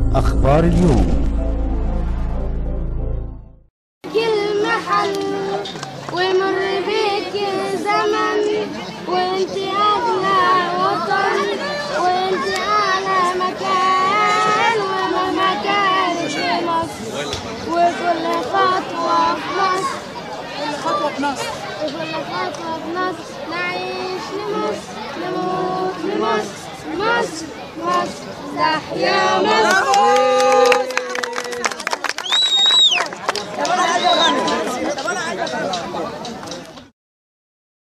أخبار اليوم كل محل ومر بيك زمن وانت اغلى وطن وانت اعلى مكان وما مكان في مصر وكل خطوه في مصر خطوة في مصر وكل خطوه في مصر نعيش لمصر نموت لمصر مصر مصر تحيا مصر